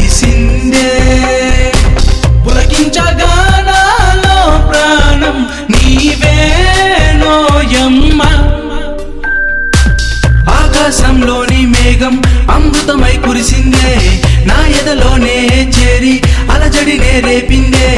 కురిసిందే పులకించగా నాలో ప్రాణం నీవే నోయమ్మ ఆకాశంలోని మేఘం అమృతమై కురిసిందే నా ఎదలోనే చేరి అలజడినే రేపిందే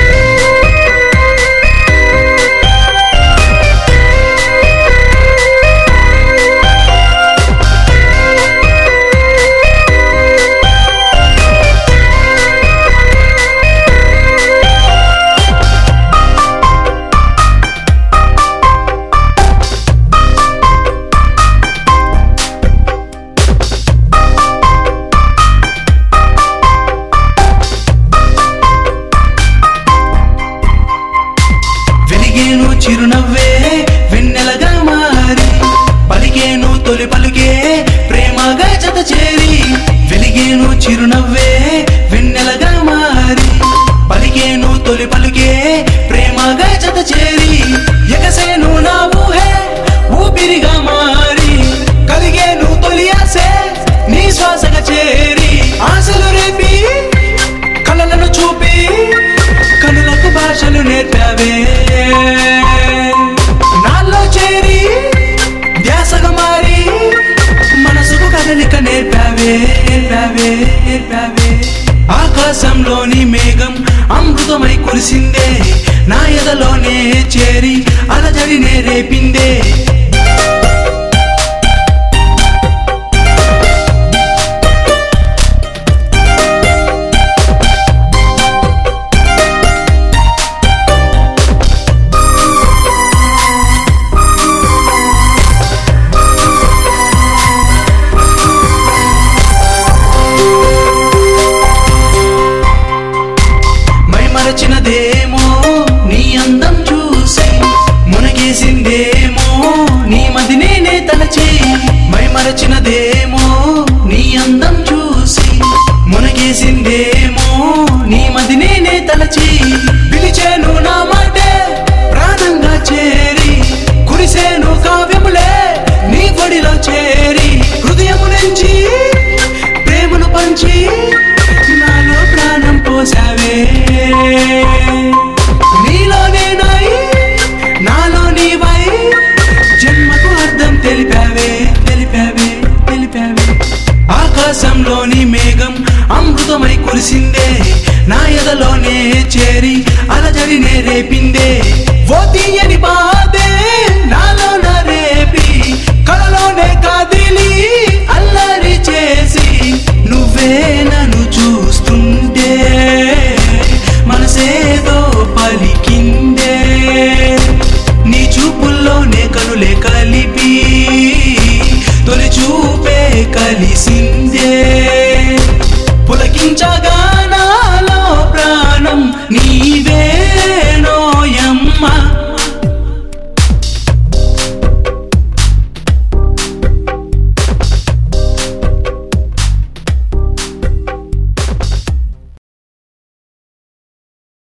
వెలిగేను చిరునవ్వే వెన్నెలగా మారి పలికేను తొలి పలుకే ప్రేమగా జత చేరి వెలిగేను చిరునవ్వే వెన్నెలగా మారి పలికేను తొలి పలుకే ప్రేమగా జత చేరి ఎగసేను నా ఊహే ఊపిరిగా మారి కలిగేను తొలి ఆసే నీ శ్వాసగా చేరి ఆశలు రేపి కలలను చూపి కనులకు భాషలు నేర్పావే నాలో చేరి ధ్యాసగా మారి మనసుకు కదలిక నేర్పావే నేర్పావే నేర్పావే ఆకాశంలోని మేఘం అమృతమై కురిసిందే నా ఎదలోనే చేరి అలజడినే రేపిందే మై మరచినదేమో నీ అందం చూసి మునగేసిందేమో నీ మది నేనే తలచి మై మరచినదేమో నీ అందం చూసి మునగేసిందేమో నీ మది నేనే తలచి పిలిచేను నా మాటే ప్రాణంగా చేరి కురిసేను కావ్యములే నీ కొడిలో చేరి హృదయము నుంచి ప్రేమను పంచి నాలో ప్రాణం పోసావే నీలోనే నాయి నాలో నీవై జన్మకు అర్థం తెలిపావే తెలిపావే తెలిపావే ఆకాశంలోని మేఘం అమృతమై కురిసిందే నా ఎదలోనే చేరి అలజడినే రేపిందే ఓ తీయని బా